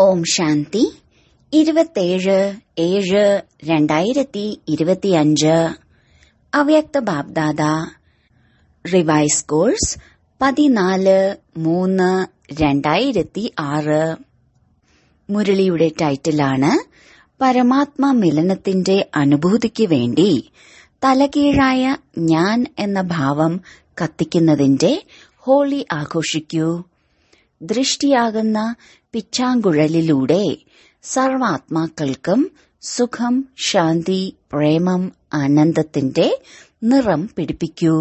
ഓം ശാന്തി ഇരുപത്തേഴ് ഏഴ് രണ്ടായിരത്തി ഇരുപത്തിയഞ്ച് അവ്യക്ത ബാബ്ദാദ റിവൈസ് കോഴ്സ് പതിനാല് മൂന്ന് രണ്ടായിരത്തി ആറ് മുരളിയുടെ ടൈറ്റിലാണ് പരമാത്മ മിലനത്തിന്റെ അനുഭൂതിക്ക് വേണ്ടി തലകീഴായ ഞാൻ എന്ന ഭാവം കത്തിക്കുന്നതിന്റെ ഹോളി ആഘോഷിക്കൂ ദൃഷ്ടിയാകുന്ന പിച്ചാങ്കുഴലിലൂടെ സർവാത്മാക്കൾക്കും സുഖം ശാന്തി പ്രേമം ആനന്ദത്തിന്റെ നിറം പിടിപ്പിക്കൂ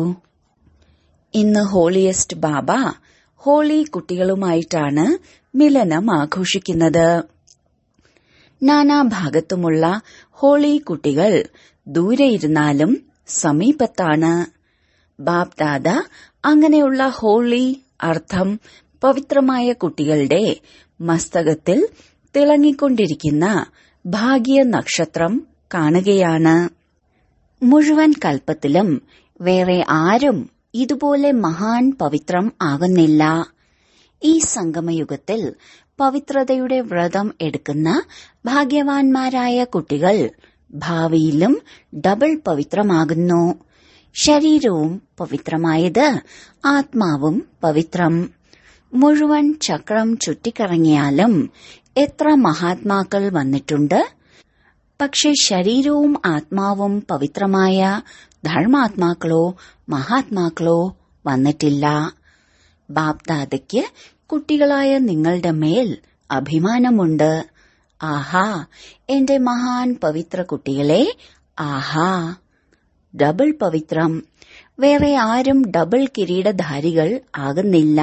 ഇന്ന് ഹോളിയസ്റ്റ് ബാബ ഹോളി കുട്ടികളുമായിട്ടാണ് മിലനം ആഘോഷിക്കുന്നത് നാനാഭാഗത്തുമുള്ള ഹോളി കുട്ടികൾ ദൂരെ ഇരുന്നാലും സമീപത്താണ് ബാബ്ദാദ അങ്ങനെയുള്ള ഹോളി അർത്ഥം പവിത്രമായ കുട്ടികളുടെ മസ്തകത്തിൽ തിളങ്ങിക്കൊണ്ടിരിക്കുന്ന ഭാഗ്യ നക്ഷത്രം കാണുകയാണ് മുഴുവൻ കൽപ്പത്തിലും വേറെ ആരും ഇതുപോലെ മഹാൻ പവിത്രം ആകുന്നില്ല ഈ സംഗമയുഗത്തിൽ പവിത്രതയുടെ വ്രതം എടുക്കുന്ന ഭാഗ്യവാന്മാരായ കുട്ടികൾ ഭാവിയിലും ഡബിൾ പവിത്രമാകുന്നു ശരീരവും പവിത്രമായത് ആത്മാവും പവിത്രം മുഴുവൻ ചക്രം ചുറ്റിക്കറങ്ങിയാലും എത്ര മഹാത്മാക്കൾ വന്നിട്ടുണ്ട് പക്ഷെ ശരീരവും ആത്മാവും പവിത്രമായ ധർമാത്മാക്കളോ മഹാത്മാക്കളോ വന്നിട്ടില്ല ബാപ്ദാദയ്ക്ക് കുട്ടികളായ നിങ്ങളുടെ മേൽ അഭിമാനമുണ്ട് ആഹാ എന്റെ മഹാൻ പവിത്ര കുട്ടികളെ ആഹാ ഡബിൾ പവിത്രം വേറെ ആരും ഡബിൾ കിരീടധാരികൾ ആകുന്നില്ല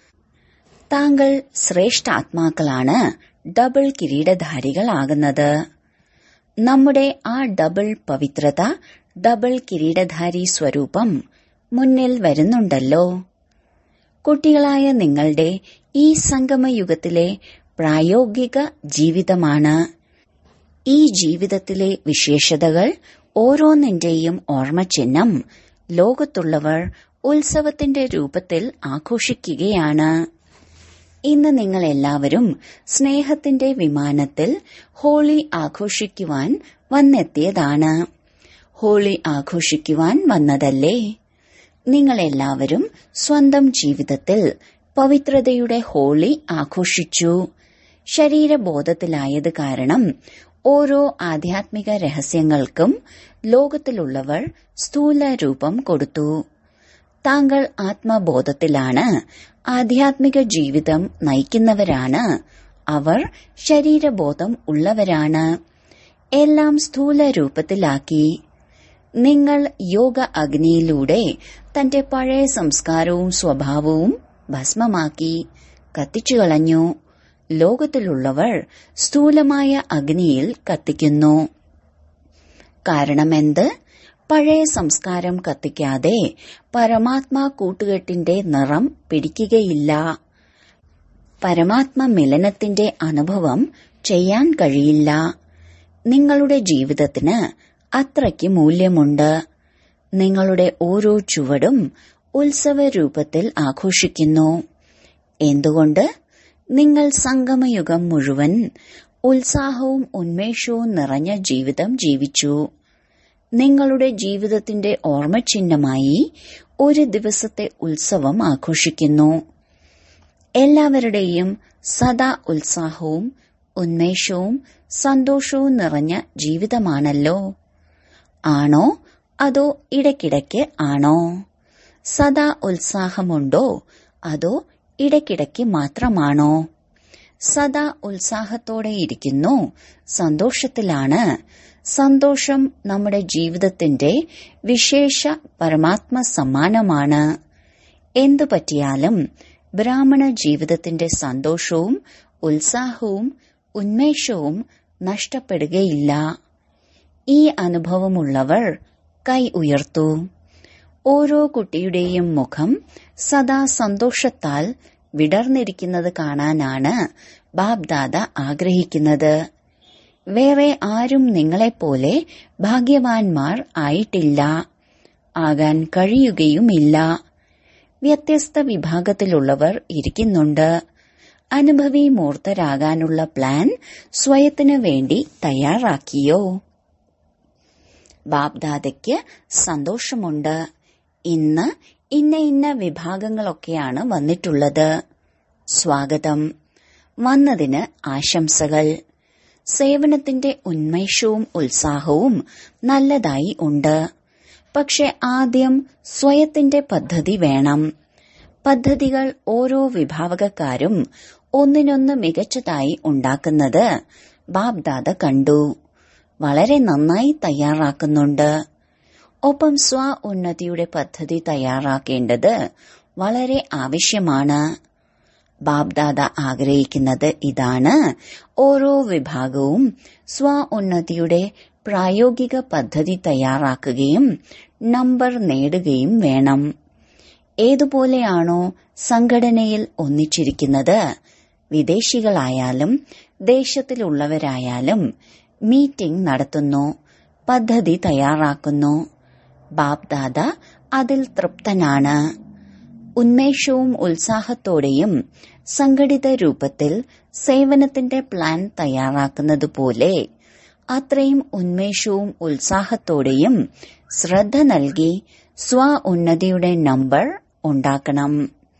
താങ്കൾ ശ്രേഷ്ഠാത്മാക്കളാണ് ഡബിൾ കിരീടധാരികളാകുന്നത് നമ്മുടെ ആ ഡബിൾ പവിത്രത ഡബിൾ കിരീടധാരി സ്വരൂപം മുന്നിൽ വരുന്നുണ്ടല്ലോ കുട്ടികളായ നിങ്ങളുടെ ഈ സംഗമയുഗത്തിലെ പ്രായോഗിക ജീവിതമാണ് ഈ ജീവിതത്തിലെ വിശേഷതകൾ ഓരോന്നിന്റെയും ഓർമ്മചിഹ്നം ലോകത്തുള്ളവർ ഉത്സവത്തിന്റെ രൂപത്തിൽ ആഘോഷിക്കുകയാണ് ഇന്ന് നിങ്ങൾ എല്ലാവരും സ്നേഹത്തിന്റെ വിമാനത്തിൽ ഹോളി ആഘോഷിക്കുവാൻ വന്നെത്തിയതാണ് ഹോളി ആഘോഷിക്കുവാൻ വന്നതല്ലേ നിങ്ങൾ എല്ലാവരും സ്വന്തം ജീവിതത്തിൽ പവിത്രതയുടെ ഹോളി ആഘോഷിച്ചു ശരീരബോധത്തിലായത് കാരണം ഓരോ ആധ്യാത്മിക രഹസ്യങ്ങൾക്കും ലോകത്തിലുള്ളവർ സ്ഥൂല രൂപം കൊടുത്തു താങ്കൾ ആത്മബോധത്തിലാണ് ആധ്യാത്മിക ജീവിതം നയിക്കുന്നവരാണ് അവർ ശരീരബോധം ഉള്ളവരാണ് എല്ലാം സ്ഥൂല രൂപത്തിലാക്കി നിങ്ങൾ യോഗ അഗ്നിയിലൂടെ തന്റെ പഴയ സംസ്കാരവും സ്വഭാവവും ഭസ്മമാക്കി കത്തിച്ചു കളഞ്ഞു ലോകത്തിലുള്ളവർ സ്ഥൂലമായ അഗ്നിയിൽ കത്തിക്കുന്നു കാരണമെന്ത് പഴയ സംസ്കാരം കത്തിക്കാതെ പരമാത്മാ കൂട്ടുകെട്ടിന്റെ നിറം പിടിക്കുകയില്ല പരമാത്മ മിലനത്തിന്റെ അനുഭവം ചെയ്യാൻ കഴിയില്ല നിങ്ങളുടെ ജീവിതത്തിന് അത്രയ്ക്ക് മൂല്യമുണ്ട് നിങ്ങളുടെ ഓരോ ചുവടും ഉത്സവ രൂപത്തിൽ ആഘോഷിക്കുന്നു എന്തുകൊണ്ട് നിങ്ങൾ സംഗമയുഗം മുഴുവൻ ഉത്സാഹവും ഉന്മേഷവും നിറഞ്ഞ ജീവിതം ജീവിച്ചു നിങ്ങളുടെ ജീവിതത്തിന്റെ ഓർമ്മചിഹ്നമായി ഒരു ദിവസത്തെ ഉത്സവം ആഘോഷിക്കുന്നു എല്ലാവരുടെയും സദാ ഉത്സാഹവും ഉന്മേഷവും സന്തോഷവും നിറഞ്ഞ ജീവിതമാണല്ലോ ആണോ അതോ ഇടയ്ക്കിടയ്ക്ക് ആണോ സദാ ഉത്സാഹമുണ്ടോ അതോ ഇടയ്ക്കിടയ്ക്ക് മാത്രമാണോ സദാ ഉത്സാഹത്തോടെ ഇരിക്കുന്നു സന്തോഷത്തിലാണ് സന്തോഷം നമ്മുടെ ജീവിതത്തിന്റെ വിശേഷ പരമാത്മ സമ്മാനമാണ് എന്തു പറ്റിയാലും ബ്രാഹ്മണ ജീവിതത്തിന്റെ സന്തോഷവും ഉത്സാഹവും ഉന്മേഷവും നഷ്ടപ്പെടുകയില്ല ഈ അനുഭവമുള്ളവർ കൈ ഉയർത്തു ഓരോ കുട്ടിയുടെയും മുഖം സദാ സന്തോഷത്താൽ വിടർന്നിരിക്കുന്നത് കാണാനാണ് ബാബ്ദാദ ആഗ്രഹിക്കുന്നത് വേറെ ആരും നിങ്ങളെപ്പോലെ ഭാഗ്യവാന്മാർ ആയിട്ടില്ല ആകാൻ കഴിയുകയുമില്ല വ്യത്യസ്ത വിഭാഗത്തിലുള്ളവർ ഇരിക്കുന്നുണ്ട് അനുഭവി മൂർത്തരാകാനുള്ള പ്ലാൻ സ്വയത്തിനു വേണ്ടി തയ്യാറാക്കിയോ ബാബ്ദാദയ്ക്ക് സന്തോഷമുണ്ട് ഇന്ന് ഇന്ന ഇന്ന വിഭാഗങ്ങളൊക്കെയാണ് വന്നിട്ടുള്ളത് സ്വാഗതം വന്നതിന് ആശംസകൾ സേവനത്തിന്റെ ഉന്മേഷവും ഉത്സാഹവും നല്ലതായി ഉണ്ട് പക്ഷെ ആദ്യം സ്വയത്തിന്റെ പദ്ധതി വേണം പദ്ധതികൾ ഓരോ വിഭാഗക്കാരും ഒന്നിനൊന്ന് മികച്ചതായി ഉണ്ടാക്കുന്നത് ബാബ്ദാദ കണ്ടു വളരെ നന്നായി തയ്യാറാക്കുന്നുണ്ട് ഒപ്പം സ്വ ഉന്നതിയുടെ പദ്ധതി തയ്യാറാക്കേണ്ടത് വളരെ ആവശ്യമാണ് ബാബ്ദാദ ആഗ്രഹിക്കുന്നത് ഇതാണ് ഓരോ വിഭാഗവും സ്വ ഉന്നതിയുടെ പ്രായോഗിക പദ്ധതി തയ്യാറാക്കുകയും നമ്പർ നേടുകയും വേണം ഏതുപോലെയാണോ സംഘടനയിൽ ഒന്നിച്ചിരിക്കുന്നത് വിദേശികളായാലും ദേശത്തിലുള്ളവരായാലും മീറ്റിംഗ് നടത്തുന്നു പദ്ധതി തയ്യാറാക്കുന്നു ബാബ്ദാദ അതിൽ തൃപ്തനാണ് ഉന്മേഷവും ഉത്സാഹത്തോടെയും സംഘടിത രൂപത്തിൽ സേവനത്തിന്റെ പ്ലാൻ തയ്യാറാക്കുന്നതുപോലെ അത്രയും ഉന്മേഷവും ഉത്സാഹത്തോടെയും ശ്രദ്ധ നൽകി സ്വ ഉന്നതിയുടെ നമ്പർ ഉണ്ടാക്കണം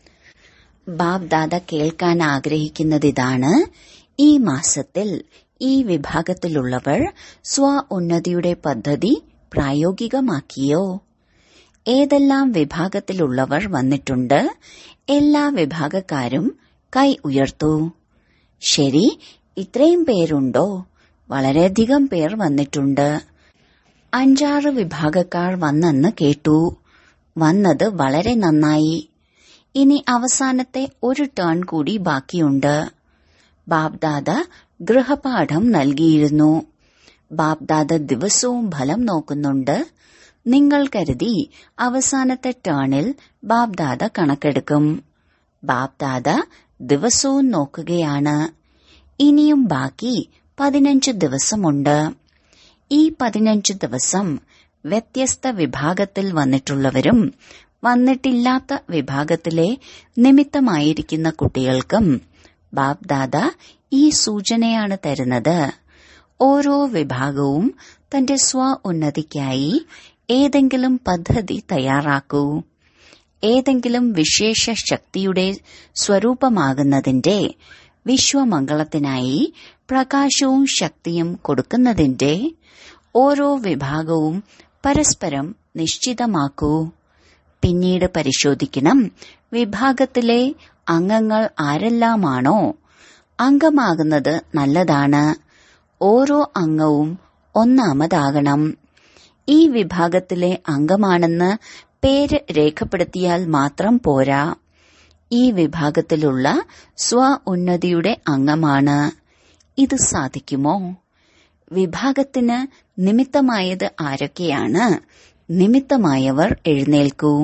ബാബ്ദാദ കേൾക്കാൻ ആഗ്രഹിക്കുന്നതിതാണ് ഈ മാസത്തിൽ ഈ വിഭാഗത്തിലുള്ളവർ സ്വ ഉന്നതിയുടെ പദ്ധതി പ്രായോഗികമാക്കിയോ ഏതെല്ലാം വിഭാഗത്തിലുള്ളവർ വന്നിട്ടുണ്ട് എല്ലാ വിഭാഗക്കാരും കൈ ഉയർത്തു ശരി ഇത്രയും പേരുണ്ടോ വളരെയധികം പേർ വന്നിട്ടുണ്ട് അഞ്ചാറ് വിഭാഗക്കാർ വന്നെന്ന് കേട്ടു വന്നത് വളരെ നന്നായി ഇനി അവസാനത്തെ ഒരു ടേൺ കൂടി ബാക്കിയുണ്ട് ബാബ്ദാദ ഗൃഹപാഠം നൽകിയിരുന്നു ബാബ്ദാദ ദിവസവും ഫലം നോക്കുന്നുണ്ട് നിങ്ങൾ കരുതി അവസാനത്തെ ടേണിൽ ബാബ്ദാദ കണക്കെടുക്കും ബാബ്ദാദ ദിവസവും നോക്കുകയാണ് ഇനിയും ബാക്കി പതിനഞ്ച് ദിവസമുണ്ട് ഈ പതിനഞ്ച് ദിവസം വ്യത്യസ്ത വിഭാഗത്തിൽ വന്നിട്ടുള്ളവരും വന്നിട്ടില്ലാത്ത വിഭാഗത്തിലെ നിമിത്തമായിരിക്കുന്ന കുട്ടികൾക്കും ബാബ്ദാദ ഈ സൂചനയാണ് തരുന്നത് ഓരോ വിഭാഗവും തന്റെ സ്വ ഉന്നതിക്കായി ഏതെങ്കിലും പദ്ധതി തയ്യാറാക്കൂ ഏതെങ്കിലും വിശേഷ ശക്തിയുടെ സ്വരൂപമാകുന്നതിന്റെ വിശ്വമംഗളത്തിനായി പ്രകാശവും ശക്തിയും കൊടുക്കുന്നതിന്റെ ഓരോ വിഭാഗവും പരസ്പരം നിശ്ചിതമാക്കൂ പിന്നീട് പരിശോധിക്കണം വിഭാഗത്തിലെ അംഗങ്ങൾ ആരെല്ലാമാണോ അംഗമാകുന്നത് നല്ലതാണ് ഓരോ അംഗവും ഒന്നാമതാകണം ഈ വിഭാഗത്തിലെ അംഗമാണെന്ന് പേര് രേഖപ്പെടുത്തിയാൽ മാത്രം പോരാ ഈ വിഭാഗത്തിലുള്ള സ്വ ഉന്നതിയുടെ അംഗമാണ് ഇത് സാധിക്കുമോ വിഭാഗത്തിന് നിമിത്തമായത് ആരൊക്കെയാണ് നിമിത്തമായവർ എഴുന്നേൽക്കൂ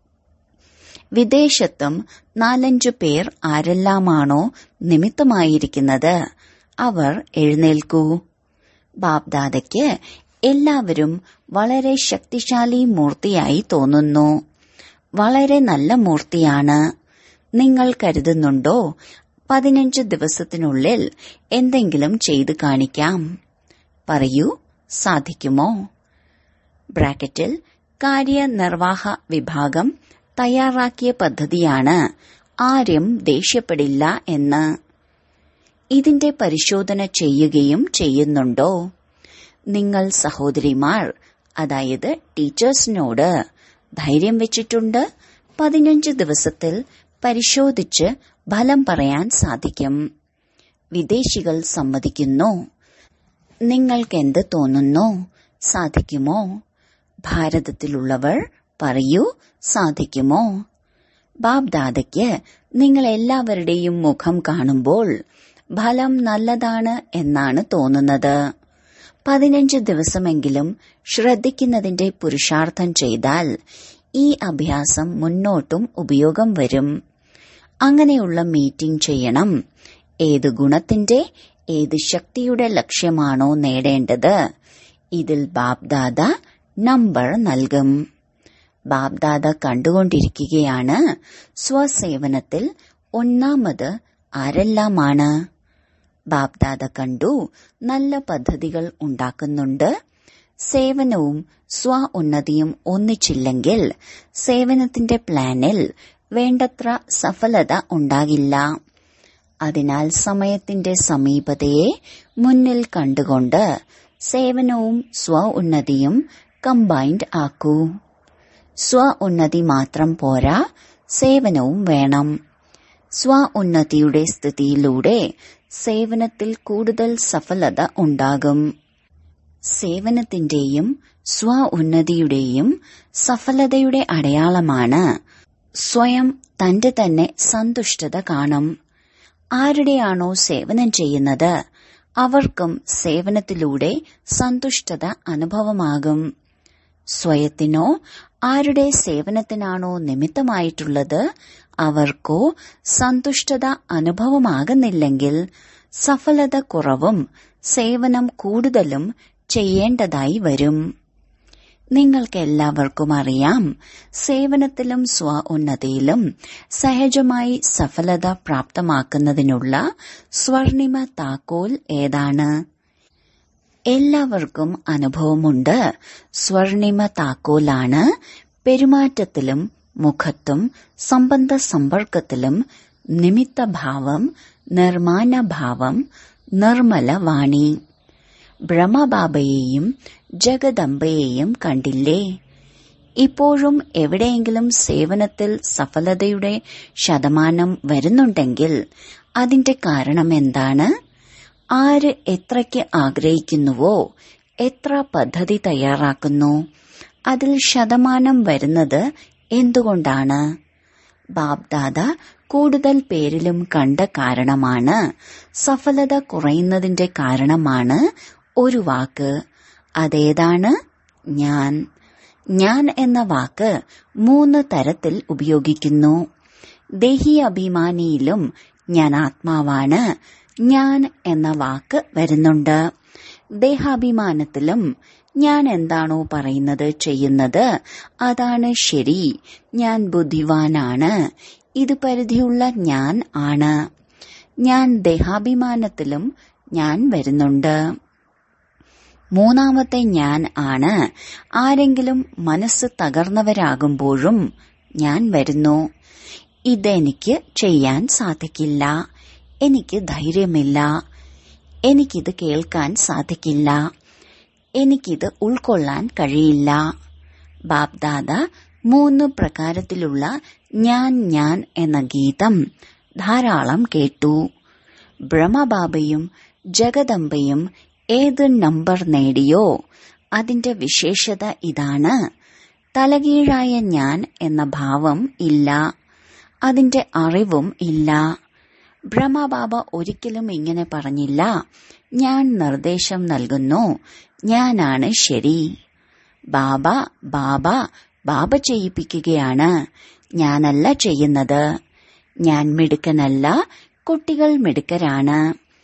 വിദേശത്തും നാലഞ്ചു പേർ ആരെല്ലാമാണോ നിമിത്തമായിരിക്കുന്നത് അവർ എഴുന്നേൽക്കൂ ബാബ്ദാദയ്ക്ക് എല്ലാവരും വളരെ ശക്തിശാലി മൂർത്തിയായി തോന്നുന്നു വളരെ നല്ല മൂർത്തിയാണ് നിങ്ങൾ കരുതുന്നുണ്ടോ പതിനഞ്ച് ദിവസത്തിനുള്ളിൽ എന്തെങ്കിലും ചെയ്തു കാണിക്കാം പറയൂ സാധിക്കുമോ ബ്രാക്കറ്റിൽ കാര്യനിർവാഹ വിഭാഗം തയ്യാറാക്കിയ പദ്ധതിയാണ് ആരും ദേഷ്യപ്പെടില്ല എന്ന് ഇതിന്റെ പരിശോധന ചെയ്യുകയും ചെയ്യുന്നുണ്ടോ നിങ്ങൾ സഹോദരിമാർ അതായത് ടീച്ചേഴ്സിനോട് ധൈര്യം വെച്ചിട്ടുണ്ട് പതിനഞ്ച് ദിവസത്തിൽ പരിശോധിച്ച് ഫലം പറയാൻ സാധിക്കും വിദേശികൾ സമ്മതിക്കുന്നു നിങ്ങൾക്കെന്ത് തോന്നുന്നു സാധിക്കുമോ ഭാരതത്തിലുള്ളവർ പറയൂ സാധിക്കുമോ ബാബ്ദാദയ്ക്ക് നിങ്ങൾ എല്ലാവരുടെയും മുഖം കാണുമ്പോൾ ഫലം നല്ലതാണ് എന്നാണ് തോന്നുന്നത് പതിനഞ്ച് ദിവസമെങ്കിലും ശ്രദ്ധിക്കുന്നതിന്റെ പുരുഷാർത്ഥം ചെയ്താൽ ഈ അഭ്യാസം മുന്നോട്ടും ഉപയോഗം വരും അങ്ങനെയുള്ള മീറ്റിംഗ് ചെയ്യണം ഏത് ഗുണത്തിന്റെ ഏത് ശക്തിയുടെ ലക്ഷ്യമാണോ നേടേണ്ടത് ഇതിൽ ബാബ്ദാദ നമ്പർ നൽകും ബാബ്ദാദ കണ്ടുകൊണ്ടിരിക്കുകയാണ് സ്വസേവനത്തിൽ ഒന്നാമത് ആരെല്ലാമാണ് ബാബ്ദാദ കണ്ടു നല്ല പദ്ധതികൾ ഉണ്ടാക്കുന്നുണ്ട് സേവനവും സ്വ ഉന്നതിയും ഒന്നിച്ചില്ലെങ്കിൽ സേവനത്തിന്റെ പ്ലാനിൽ വേണ്ടത്ര സഫലത ഉണ്ടാകില്ല അതിനാൽ സമയത്തിന്റെ സമീപതയെ മുന്നിൽ കണ്ടുകൊണ്ട് സേവനവും സ്വ ഉന്നതിയും കമ്പൈൻഡ് ആക്കൂ സ്വ ഉന്നതി മാത്രം പോരാ സേവനവും വേണം സ്വ ഉന്നതിയുടെ സ്ഥിതിയിലൂടെ സേവനത്തിൽ കൂടുതൽ സഫലത ഉണ്ടാകും സേവനത്തിന്റെയും സ്വ ഉന്നതിയുടെയും സഫലതയുടെ അടയാളമാണ് സ്വയം തന്റെ തന്നെ സന്തുഷ്ടത കാണും ആരുടെയാണോ സേവനം ചെയ്യുന്നത് അവർക്കും സേവനത്തിലൂടെ സന്തുഷ്ടത അനുഭവമാകും സ്വയത്തിനോ ആരുടെ സേവനത്തിനാണോ നിമിത്തമായിട്ടുള്ളത് അവർക്കോ സന്തുഷ്ടത അനുഭവമാകുന്നില്ലെങ്കിൽ സഫലത കുറവും സേവനം കൂടുതലും ചെയ്യേണ്ടതായി വരും നിങ്ങൾക്കെല്ലാവർക്കും അറിയാം സേവനത്തിലും സ്വ ഉന്നതിയിലും സഹജമായി സഫലത പ്രാപ്തമാക്കുന്നതിനുള്ള സ്വർണിമ താക്കോൽ ഏതാണ് എല്ലാവർക്കും അനുഭവമുണ്ട് സ്വർണിമ താക്കോലാണ് പെരുമാറ്റത്തിലും മുഖത്തും സംബന്ധ സമ്പർക്കത്തിലും നിമിത്തഭാവം നിർമ്മാണഭാവം നിർമ്മല വാണി ബ്രഹ്മബാബയെയും ജഗദംബയെയും കണ്ടില്ലേ ഇപ്പോഴും എവിടെയെങ്കിലും സേവനത്തിൽ സഫലതയുടെ ശതമാനം വരുന്നുണ്ടെങ്കിൽ അതിന്റെ കാരണം എന്താണ് ആര് എത്രയ്ക്ക് ആഗ്രഹിക്കുന്നുവോ എത്ര പദ്ധതി തയ്യാറാക്കുന്നു അതിൽ ശതമാനം വരുന്നത് എന്തുകൊണ്ടാണ് ബാബ്ദാദ കൂടുതൽ പേരിലും കണ്ട കാരണമാണ് സഫലത കുറയുന്നതിന്റെ കാരണമാണ് ഒരു വാക്ക് അതേതാണ് ഞാൻ ഞാൻ എന്ന വാക്ക് മൂന്ന് തരത്തിൽ ഉപയോഗിക്കുന്നു ദേഹി അഭിമാനിയിലും ഞാൻ ആത്മാവാണ് ഞാൻ എന്ന വാക്ക് വരുന്നുണ്ട് ദേഹാഭിമാനത്തിലും ഞാൻ എന്താണോ പറയുന്നത് ചെയ്യുന്നത് അതാണ് ശരി ഞാൻ ബുദ്ധിവാനാണ് ഇത് പരിധിയുള്ള ഞാൻ ആണ് ഞാൻ ദേഹാഭിമാനത്തിലും ഞാൻ വരുന്നുണ്ട് മൂന്നാമത്തെ ഞാൻ ആണ് ആരെങ്കിലും മനസ്സ് തകർന്നവരാകുമ്പോഴും ഞാൻ വരുന്നു ഇതെനിക്ക് ചെയ്യാൻ സാധിക്കില്ല എനിക്ക് ധൈര്യമില്ല എനിക്കിത് കേൾക്കാൻ സാധിക്കില്ല എനിക്കിത് ഉൾക്കൊള്ളാൻ കഴിയില്ല ബാബ്ദാദ മൂന്ന് പ്രകാരത്തിലുള്ള ഞാൻ ഞാൻ എന്ന ഗീതം ധാരാളം കേട്ടു ബ്രഹ്മബാബയും ജഗദംബയും ഏത് നമ്പർ നേടിയോ അതിന്റെ വിശേഷത ഇതാണ് തലകീഴായ ഞാൻ എന്ന ഭാവം ഇല്ല അതിന്റെ അറിവും ഇല്ല ബ്രഹ്മബാബ ഒരിക്കലും ഇങ്ങനെ പറഞ്ഞില്ല ഞാൻ നിർദ്ദേശം നൽകുന്നു ഞാനാണ് ശരി ബാബ ബാബ ബാബ ചെയ്യിപ്പിക്കുകയാണ് ഞാനല്ല ചെയ്യുന്നത് ഞാൻ മിടുക്കനല്ല കുട്ടികൾ മിടുക്കരാണ്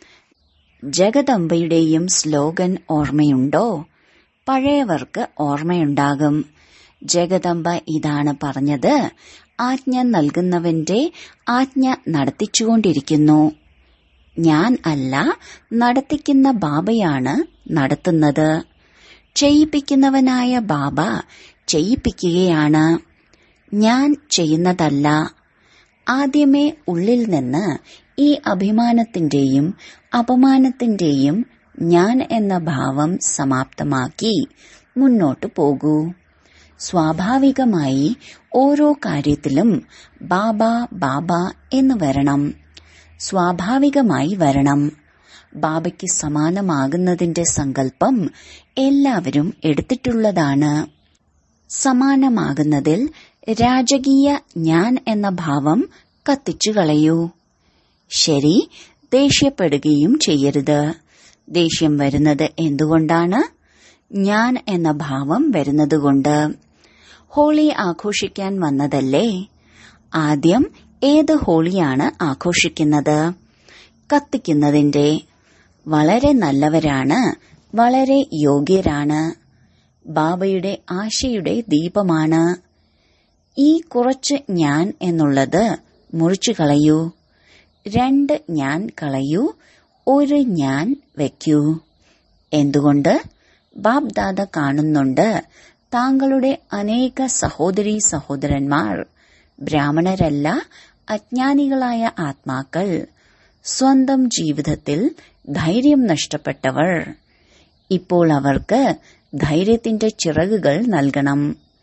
ജഗദംബയുടെയും സ്ലോഗൻ ഓർമ്മയുണ്ടോ പഴയവർക്ക് ഓർമ്മയുണ്ടാകും ജഗദംബ ഇതാണ് പറഞ്ഞത് ആജ്ഞ നൽകുന്നവന്റെ ആജ്ഞ നടത്തിച്ചുകൊണ്ടിരിക്കുന്നു ഞാൻ അല്ല നടത്തിക്കുന്ന ബാബയാണ് നടത്തുന്നത് ചെയ്യിപ്പിക്കുന്നവനായ ബാബ ചെയ്യിപ്പിക്കുകയാണ് ഞാൻ ചെയ്യുന്നതല്ല ആദ്യമേ ഉള്ളിൽ നിന്ന് ഈ അഭിമാനത്തിന്റെയും അപമാനത്തിന്റെയും ഞാൻ എന്ന ഭാവം സമാപ്തമാക്കി മുന്നോട്ടു പോകൂ സ്വാഭാവികമായി ഓരോ കാര്യത്തിലും ബാബ ബാബ എന്ന് വരണം സ്വാഭാവികമായി വരണം ബാബയ്ക്ക് സമാനമാകുന്നതിന്റെ സങ്കല്പം എല്ലാവരും എടുത്തിട്ടുള്ളതാണ് സമാനമാകുന്നതിൽ രാജകീയ ഞാൻ എന്ന ഭാവം കത്തിച്ചു കളയൂ ശരി ദേഷ്യപ്പെടുകയും ചെയ്യരുത് ദേഷ്യം വരുന്നത് എന്തുകൊണ്ടാണ് ഞാൻ എന്ന ഭാവം വരുന്നതുകൊണ്ട് ഹോളി ആഘോഷിക്കാൻ വന്നതല്ലേ ആദ്യം ഏത് ഹോളിയാണ് ആഘോഷിക്കുന്നത് കത്തിക്കുന്നതിന്റെ വളരെ നല്ലവരാണ് വളരെ യോഗ്യരാണ് ബാബയുടെ ആശയുടെ ദീപമാണ് ഈ കുറച്ച് ഞാൻ എന്നുള്ളത് മുറിച്ചു കളയൂ രണ്ട് ഞാൻ കളയൂ ഒരു ഞാൻ വയ്ക്കൂ എന്തുകൊണ്ട് ബാബ് ദാദ കാണുന്നുണ്ട് താങ്കളുടെ അനേക സഹോദരീ സഹോദരന്മാർ ബ്രാഹ്മണരല്ല അജ്ഞാനികളായ ആത്മാക്കൾ സ്വന്തം ജീവിതത്തിൽ ധൈര്യം നഷ്ടപ്പെട്ടവർ ഇപ്പോൾ അവർക്ക് ധൈര്യത്തിന്റെ ചിറകുകൾ നൽകണം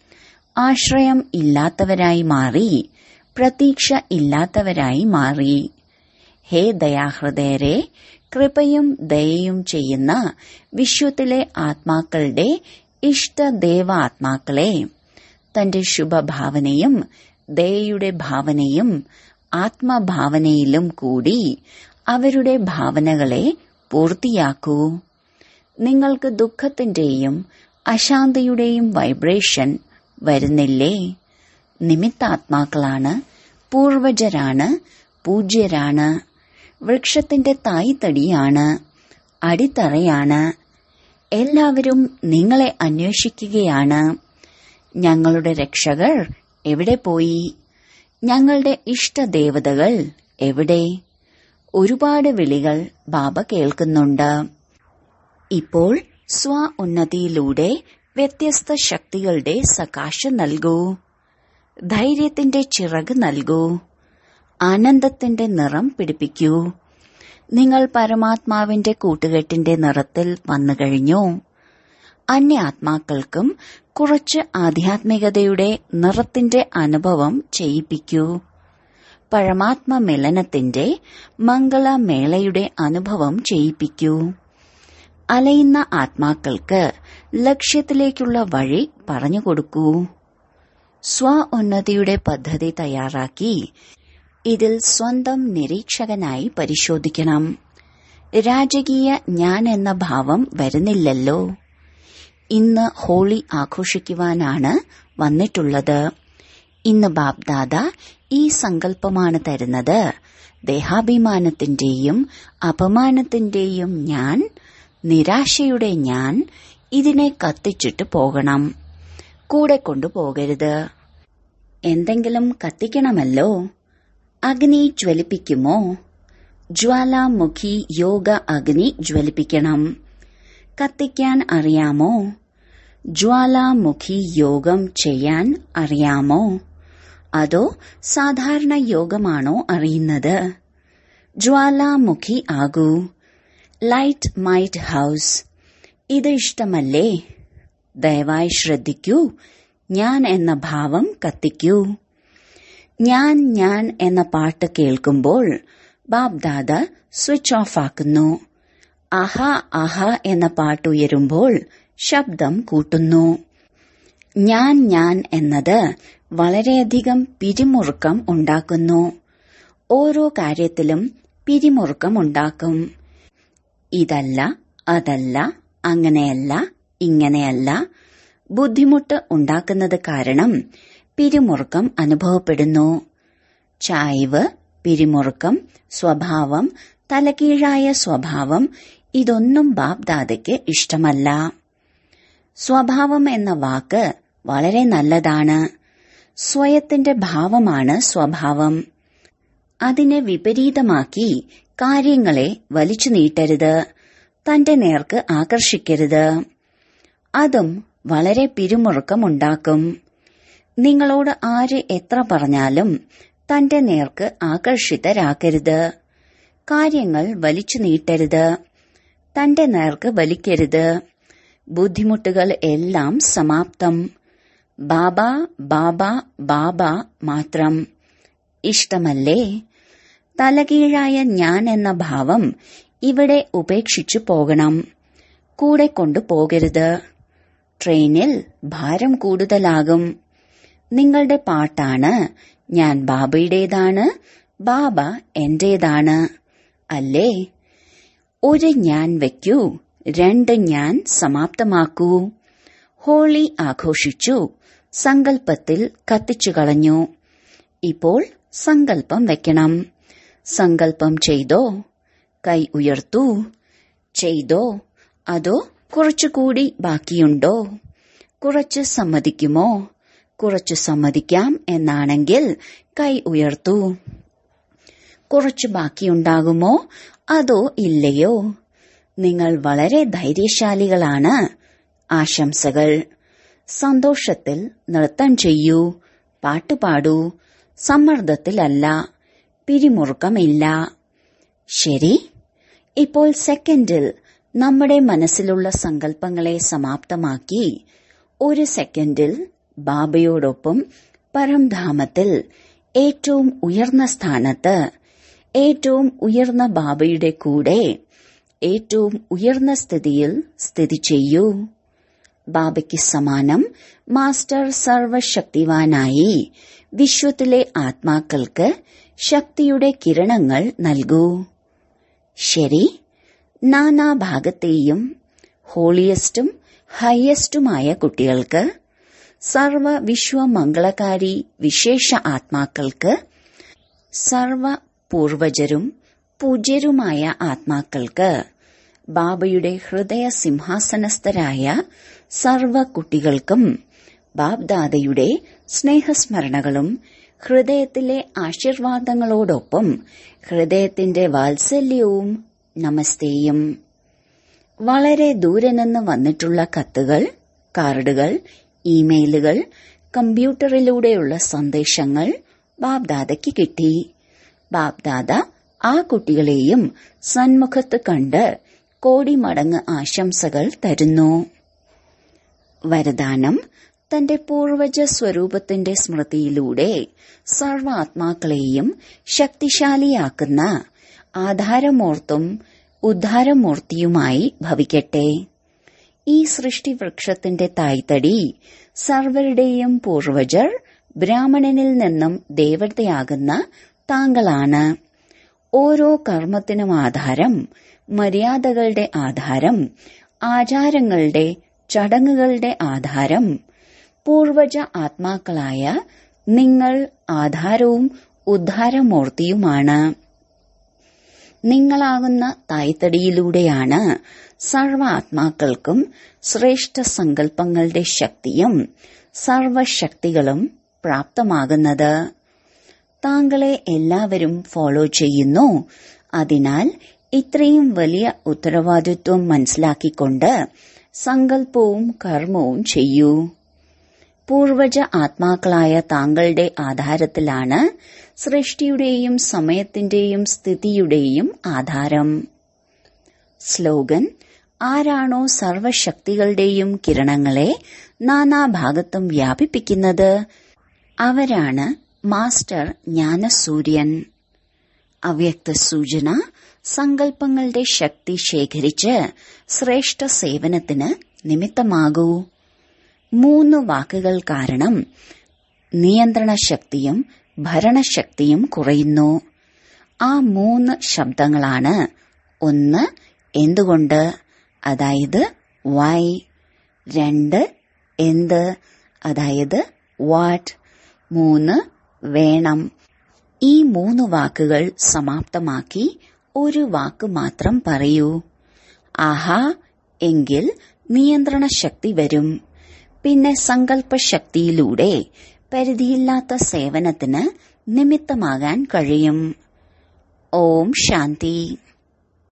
ആശ്രയം ഇല്ലാത്തവരായി മാറി പ്രതീക്ഷ ഇല്ലാത്തവരായി മാറി ഹേ ദയാഹൃദയരെ കൃപയും ദയയും ചെയ്യുന്ന വിശ്വത്തിലെ ആത്മാക്കളുടെ ഇഷ്ടദേവാത്മാക്കളെ തന്റെ ശുഭഭാവനയും ദയയുടെ ഭാവനയും ആത്മഭാവനയിലും കൂടി അവരുടെ ഭാവനകളെ പൂർത്തിയാക്കൂ നിങ്ങൾക്ക് ദുഃഖത്തിന്റെയും അശാന്തിയുടെയും വൈബ്രേഷൻ വരുന്നില്ലേ നിമിത്താത്മാക്കളാണ് പൂർവജരാണ് പൂജ്യരാണ് വൃക്ഷത്തിന്റെ തായ്തടിയാണ് അടിത്തറയാണ് എല്ലാവരും നിങ്ങളെ അന്വേഷിക്കുകയാണ് ഞങ്ങളുടെ രക്ഷകർ എവിടെ പോയി ഞങ്ങളുടെ ഇഷ്ടദേവതകൾ എവിടെ ഒരുപാട് വിളികൾ ബാബ കേൾക്കുന്നുണ്ട് ഇപ്പോൾ സ്വ ഉന്നതിയിലൂടെ വ്യത്യസ്ത ശക്തികളുടെ സകാശം നൽകൂ ധൈര്യത്തിന്റെ ചിറക് നൽകൂ ആനന്ദത്തിന്റെ നിറം പിടിപ്പിക്കൂ നിങ്ങൾ പരമാത്മാവിന്റെ കൂട്ടുകെട്ടിന്റെ നിറത്തിൽ വന്നു കഴിഞ്ഞു അന്യാത്മാക്കൾക്കും കുറച്ച് ആധ്യാത്മികതയുടെ നിറത്തിന്റെ അനുഭവം ചെയ്യിപ്പിക്കൂ പരമാത്മ മിലനത്തിന്റെ മംഗളമേളയുടെ അനുഭവം ചെയ്യിപ്പിക്കൂ അലയുന്ന ആത്മാക്കൾക്ക് ലക്ഷ്യത്തിലേക്കുള്ള വഴി പറഞ്ഞുകൊടുക്കൂ സ്വ ഉന്നതിയുടെ പദ്ധതി തയ്യാറാക്കി ഇതിൽ സ്വന്തം നിരീക്ഷകനായി പരിശോധിക്കണം രാജകീയ ഞാൻ എന്ന ഭാവം വരുന്നില്ലല്ലോ ഇന്ന് ഹോളി ആഘോഷിക്കുവാനാണ് വന്നിട്ടുള്ളത് ഇന്ന് ബാബ്ദാദ ഈ സങ്കല്പമാണ് തരുന്നത് ദേഹാഭിമാനത്തിന്റെയും അപമാനത്തിന്റെയും ഞാൻ നിരാശയുടെ ഞാൻ ഇതിനെ കത്തിച്ചിട്ട് പോകണം കൂടെ കൊണ്ടുപോകരുത് എന്തെങ്കിലും കത്തിക്കണമല്ലോ അഗ്നി ജ്വലിപ്പിക്കുമോ ജ്വാലാമുഖി യോഗ അഗ്നി ജ്വലിപ്പിക്കണം കത്തിക്കാൻ അറിയാമോ ജ്വാലാമുഖി യോഗം ചെയ്യാൻ അറിയാമോ അതോ സാധാരണ യോഗമാണോ അറിയുന്നത് ജ്വാലാമുഖി ആകൂ ലൈറ്റ് മൈറ്റ് ഹൗസ് ഇത് ഇഷ്ടമല്ലേ ദയവായി ശ്രദ്ധിക്കൂ ഞാൻ എന്ന ഭാവം കത്തിക്കൂ ഞാൻ ഞാൻ എന്ന പാട്ട് കേൾക്കുമ്പോൾ ബാബ്ദാദ സ്വിച്ച് ഓഫ് ആക്കുന്നു ആഹാ ആഹാ എന്ന പാട്ട് ഉയരുമ്പോൾ ശബ്ദം കൂട്ടുന്നു ഞാൻ ഞാൻ എന്നത് വളരെയധികം പിരിമുറുക്കം ഉണ്ടാക്കുന്നു ഓരോ കാര്യത്തിലും പിരിമുറുക്കം ഉണ്ടാക്കും ഇതല്ല അതല്ല അങ്ങനെയല്ല ഇങ്ങനെയല്ല ബുദ്ധിമുട്ട് ഉണ്ടാക്കുന്നത് കാരണം പിരിമുറുക്കം അനുഭവപ്പെടുന്നു ചായ്വ് പിരിമുറുക്കം സ്വഭാവം തലകീഴായ സ്വഭാവം ഇതൊന്നും ബാബ്ദാദയ്ക്ക് ഇഷ്ടമല്ല സ്വഭാവം എന്ന വാക്ക് വളരെ നല്ലതാണ് സ്വയത്തിന്റെ ഭാവമാണ് സ്വഭാവം അതിനെ വിപരീതമാക്കി കാര്യങ്ങളെ വലിച്ചു നീട്ടരുത് തന്റെ നേർക്ക് ആകർഷിക്കരുത് അതും വളരെ പിരിമുറുക്കമുണ്ടാക്കും നിങ്ങളോട് ആര് എത്ര പറഞ്ഞാലും തന്റെ നേർക്ക് ആകർഷിതരാക്കരുത് കാര്യങ്ങൾ വലിച്ചു നീട്ടരുത് തന്റെ നേർക്ക് വലിക്കരുത് ബുദ്ധിമുട്ടുകൾ എല്ലാം സമാപ്തം ബാബ ബാബ ബാബ മാത്രം ഇഷ്ടമല്ലേ തലകീഴായ ഞാൻ എന്ന ഭാവം ഇവിടെ ഉപേക്ഷിച്ചു പോകണം കൂടെ കൊണ്ടു പോകരുത് ട്രെയിനിൽ ഭാരം കൂടുതലാകും നിങ്ങളുടെ പാട്ടാണ് ഞാൻ ബാബയുടേതാണ് ബാബ എന്റേതാണ് അല്ലേ ഒരു ഞാൻ വയ്ക്കൂ രണ്ട് ഞാൻ സമാപ്തമാക്കൂ ഹോളി ആഘോഷിച്ചു സങ്കൽപ്പത്തിൽ കത്തിച്ചു കളഞ്ഞു ഇപ്പോൾ സങ്കൽപ്പം വെക്കണം സങ്കൽപ്പം ചെയ്തോ കൈ ഉയർത്തൂ ചെയ്തോ അതോ കുറച്ചുകൂടി ബാക്കിയുണ്ടോ കുറച്ച് സമ്മതിക്കുമോ കുറച്ച് സമ്മതിക്കാം എന്നാണെങ്കിൽ കൈ ഉയർത്തൂ കുറച്ച് ബാക്കിയുണ്ടാകുമോ അതോ ഇല്ലയോ നിങ്ങൾ വളരെ ധൈര്യശാലികളാണ് ആശംസകൾ സന്തോഷത്തിൽ നൃത്തം ചെയ്യൂ പാട്ടുപാടൂ സമ്മർദ്ദത്തിലല്ല പിരിമുറുക്കമില്ല ശരി ഇപ്പോൾ സെക്കൻഡിൽ നമ്മുടെ മനസ്സിലുള്ള സങ്കല്പങ്ങളെ സമാപ്തമാക്കി ഒരു സെക്കൻഡിൽ ബാബയോടൊപ്പം പരംധാമത്തിൽ ഏറ്റവും ഉയർന്ന സ്ഥാനത്ത് ഏറ്റവും ഉയർന്ന ബാബയുടെ കൂടെ ഏറ്റവും ഉയർന്ന സ്ഥിതിയിൽ സ്ഥിതി ചെയ്യൂ ബാബയ്ക്ക് സമാനം മാസ്റ്റർ സർവശക്തിവാനായി വിശ്വത്തിലെ ആത്മാക്കൾക്ക് ശക്തിയുടെ കിരണങ്ങൾ നൽകൂ ശരി നാനാഭാഗത്തെയും ഹോളിയസ്റ്റും ഹയസ്റ്റുമായ കുട്ടികൾക്ക് സർവ വിശ്വമംഗളകാരി വിശേഷ ആത്മാക്കൾക്ക് സർവ പൂർവജരും പൂജ്യരുമായ ആത്മാക്കൾക്ക് ബാബയുടെ ഹൃദയ സിംഹാസനസ്ഥരായ സർവ കുട്ടികൾക്കും ബാബ്ദാദയുടെ സ്നേഹസ്മരണകളും ഹൃദയത്തിലെ ആശീർവാദങ്ങളോടൊപ്പം ഹൃദയത്തിന്റെ വാത്സല്യവും നമസ്തേയും വളരെ ദൂരെ നിന്ന് വന്നിട്ടുള്ള കത്തുകൾ കാർഡുകൾ ഇമെയിലുകൾ കമ്പ്യൂട്ടറിലൂടെയുള്ള സന്ദേശങ്ങൾ ബാബ്ദാദയ്ക്ക് കിട്ടി ബാബ്ദാദ ആ കുട്ടികളെയും സന്മുഖത്ത് കണ്ട് കോടി മടങ്ങ് ആശംസകൾ തരുന്നു വരദാനം തന്റെ പൂർവജ സ്വരൂപത്തിന്റെ സ്മൃതിയിലൂടെ സർവാത്മാക്കളെയും ശക്തിശാലിയാക്കുന്ന ആധാരമൂർത്തും ഉദ്ധാരമൂർത്തിയുമായി ഭവിക്കട്ടെ ഈ സൃഷ്ടിവൃക്ഷത്തിന്റെ തായ്തടി സർവരുടെയും പൂർവജർ ബ്രാഹ്മണനിൽ നിന്നും ദേവതയാകുന്ന താങ്കളാണ് ഓരോ കർമ്മത്തിനും ആധാരം മര്യാദകളുടെ ആധാരം ആചാരങ്ങളുടെ ചടങ്ങുകളുടെ ആധാരം പൂർവജ ആത്മാക്കളായ നിങ്ങൾ ആധാരവും ഉദ്ധാരമൂർത്തിയുമാണ് നിങ്ങളാകുന്ന തായ്തടിയിലൂടെയാണ് സർവ ആത്മാക്കൾക്കും ശ്രേഷ്ഠ സങ്കല്പങ്ങളുടെ ശക്തിയും സർവശക്തികളും പ്രാപ്തമാകുന്നത് താങ്കളെ എല്ലാവരും ഫോളോ ചെയ്യുന്നു അതിനാൽ ഇത്രയും വലിയ ഉത്തരവാദിത്വം മനസ്സിലാക്കിക്കൊണ്ട് സങ്കല്പവും കർമ്മവും ചെയ്യൂ പൂർവജ ആത്മാക്കളായ താങ്കളുടെ ആധാരത്തിലാണ് സൃഷ്ടിയുടെയും സമയത്തിന്റെയും സ്ഥിതിയുടെയും ആധാരം സ്ലോഗൻ ആരാണോ സർവശക്തികളുടെയും കിരണങ്ങളെ നാനാഭാഗത്തും വ്യാപിപ്പിക്കുന്നത് അവരാണ് മാസ്റ്റർ ജ്ഞാനസൂര്യൻ അവ്യക്ത സൂചന സങ്കല്പങ്ങളുടെ ശക്തി ശേഖരിച്ച് ശ്രേഷ്ഠ സേവനത്തിന് നിമിത്തമാകൂ മൂന്ന് വാക്കുകൾ കാരണം നിയന്ത്രണ ശക്തിയും ഭരണശക്തിയും കുറയുന്നു ആ മൂന്ന് ശബ്ദങ്ങളാണ് ഒന്ന് എന്തുകൊണ്ട് അതായത് വൈ രണ്ട് എന്ത് അതായത് വാട്ട് മൂന്ന് വേണം ഈ മൂന്ന് വാക്കുകൾ സമാപ്തമാക്കി ഒരു വാക്ക് മാത്രം പറയൂ ആഹാ എങ്കിൽ നിയന്ത്രണ ശക്തി വരും പിന്നെ സങ്കല്പശക്തിയിലൂടെ പരിധിയില്ലാത്ത സേവനത്തിന് നിമിത്തമാകാൻ കഴിയും ഓം ശാന്തി